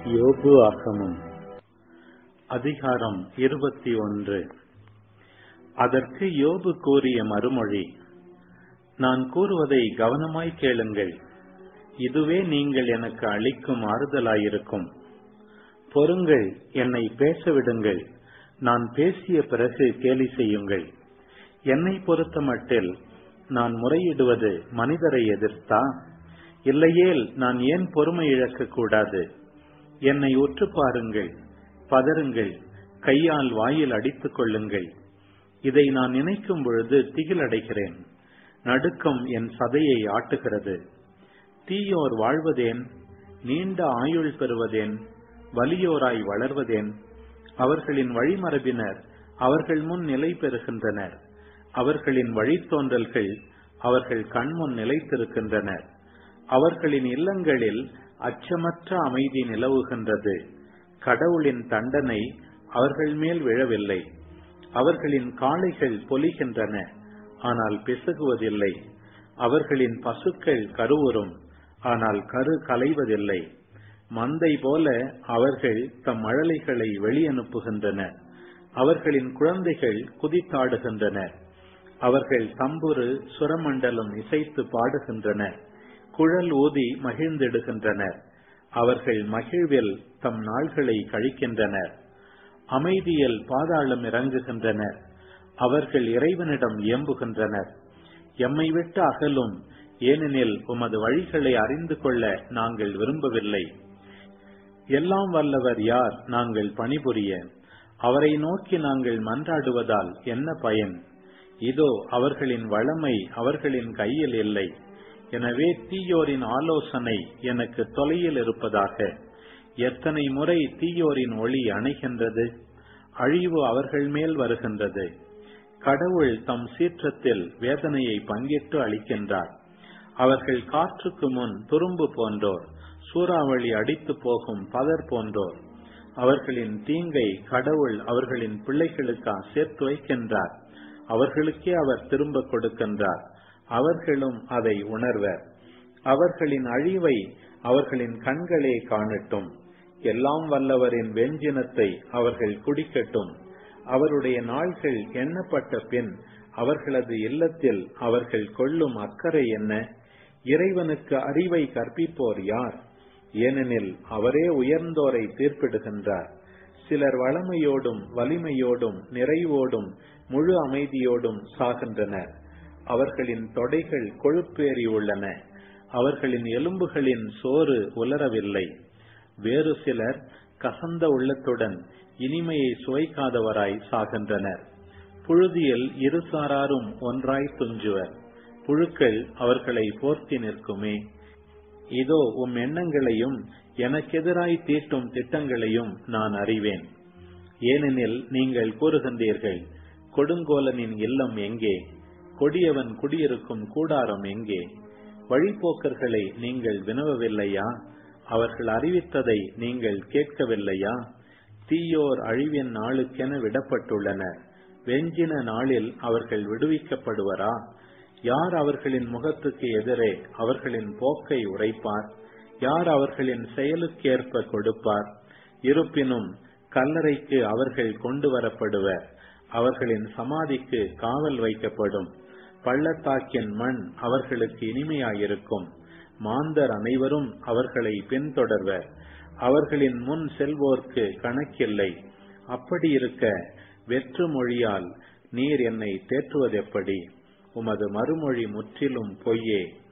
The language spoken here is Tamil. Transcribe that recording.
யோபு ஆகமம் அதிகாரம் இருபத்தி ஒன்று அதற்கு யோபு கூறிய மறுமொழி நான் கூறுவதை கவனமாய் கேளுங்கள் இதுவே நீங்கள் எனக்கு அளிக்கும் ஆறுதலாயிருக்கும் பொறுங்கள் என்னை பேச விடுங்கள் நான் பேசிய பிறகு கேலி செய்யுங்கள் என்னை பொறுத்த மட்டில் நான் முறையிடுவது மனிதரை எதிர்த்தா இல்லையேல் நான் ஏன் பொறுமை இழக்க கூடாது என்னை உற்று பாருங்கள் பதறுங்கள் கையால் வாயில் அடித்துக் கொள்ளுங்கள் இதை நான் நினைக்கும் பொழுது திகிலடைகிறேன் நடுக்கம் என் சதையை ஆட்டுகிறது தீயோர் வாழ்வதேன் நீண்ட ஆயுள் பெறுவதேன் வலியோராய் வளர்வதேன் அவர்களின் வழிமரபினர் அவர்கள் முன் நிலை பெறுகின்றனர் அவர்களின் வழித்தோன்றல்கள் அவர்கள் கண்முன் நிலைத்திருக்கின்றனர் அவர்களின் இல்லங்களில் அச்சமற்ற அமைதி நிலவுகின்றது கடவுளின் தண்டனை அவர்கள் மேல் விழவில்லை அவர்களின் காளைகள் பொலிகின்றன ஆனால் பிசகுவதில்லை அவர்களின் பசுக்கள் கருவுறும் ஆனால் கரு கலைவதில்லை மந்தை போல அவர்கள் தம் மழலைகளை வெளியனுப்புகின்றனர் அவர்களின் குழந்தைகள் குதித்தாடுகின்றனர் அவர்கள் தம்புரு சுரமண்டலம் இசைத்து பாடுகின்றனர் குழல் ஊதி மகிழ்ந்திடுகின்றனர் அவர்கள் மகிழ்வில் தம் நாள்களை கழிக்கின்றனர் அமைதியில் பாதாளம் இறங்குகின்றனர் அவர்கள் இறைவனிடம் இயம்புகின்றனர் எம்மை விட்டு அகலும் ஏனெனில் உமது வழிகளை அறிந்து கொள்ள நாங்கள் விரும்பவில்லை எல்லாம் வல்லவர் யார் நாங்கள் பணிபுரிய அவரை நோக்கி நாங்கள் மன்றாடுவதால் என்ன பயன் இதோ அவர்களின் வளமை அவர்களின் கையில் இல்லை எனவே தீயோரின் ஆலோசனை எனக்கு தொலையில் இருப்பதாக எத்தனை முறை தீயோரின் ஒளி அணைகின்றது அழிவு அவர்கள் மேல் வருகின்றது கடவுள் தம் சீற்றத்தில் வேதனையை பங்கிட்டு அளிக்கின்றார் அவர்கள் காற்றுக்கு முன் துரும்பு போன்றோர் சூறாவளி அடித்து போகும் பதர் போன்றோர் அவர்களின் தீங்கை கடவுள் அவர்களின் பிள்ளைகளுக்கா சேர்த்து வைக்கின்றார் அவர்களுக்கே அவர் திரும்ப கொடுக்கின்றார் அவர்களும் அதை உணர்வர் அவர்களின் அழிவை அவர்களின் கண்களே காணட்டும் எல்லாம் வல்லவரின் வெஞ்சினத்தை அவர்கள் குடிக்கட்டும் அவருடைய நாள்கள் எண்ணப்பட்ட பின் அவர்களது இல்லத்தில் அவர்கள் கொள்ளும் அக்கறை என்ன இறைவனுக்கு அறிவை கற்பிப்போர் யார் ஏனெனில் அவரே உயர்ந்தோரை தீர்ப்பிடுகின்றார் சிலர் வளமையோடும் வலிமையோடும் நிறைவோடும் முழு அமைதியோடும் சாகின்றனர் அவர்களின் தொடைகள் கொழுப்பேறி உள்ளன அவர்களின் எலும்புகளின் சோறு உலரவில்லை வேறு சிலர் கசந்த உள்ளத்துடன் இனிமையை சுவைக்காதவராய் சாகின்றனர் புழுதியில் இருசாராரும் ஒன்றாய் துஞ்சுவர் புழுக்கள் அவர்களை போர்த்தி நிற்குமே இதோ உம் எண்ணங்களையும் எனக்கெதிராய் தீட்டும் திட்டங்களையும் நான் அறிவேன் ஏனெனில் நீங்கள் கூறுகின்றீர்கள் கொடுங்கோலனின் இல்லம் எங்கே கொடியவன் குடியிருக்கும் கூடாரம் எங்கே வழிபோக்கர்களை நீங்கள் வினவவில்லையா அவர்கள் அறிவித்ததை நீங்கள் கேட்கவில்லையா தீயோர் அழிவின் நாளுக்கென விடப்பட்டுள்ளனர் வெஞ்சின நாளில் அவர்கள் விடுவிக்கப்படுவரா யார் அவர்களின் முகத்துக்கு எதிரே அவர்களின் போக்கை உரைப்பார் யார் அவர்களின் செயலுக்கேற்ப கொடுப்பார் இருப்பினும் கல்லறைக்கு அவர்கள் கொண்டு வரப்படுவர் அவர்களின் சமாதிக்கு காவல் வைக்கப்படும் பள்ளத்தாக்கின் மண் அவர்களுக்கு இனிமையாயிருக்கும் மாந்தர் அனைவரும் அவர்களை பின்தொடர்வர் அவர்களின் முன் செல்வோர்க்கு கணக்கில்லை அப்படி இருக்க வெற்று மொழியால் நீர் என்னை தேற்றுவதெப்படி உமது மறுமொழி முற்றிலும் பொய்யே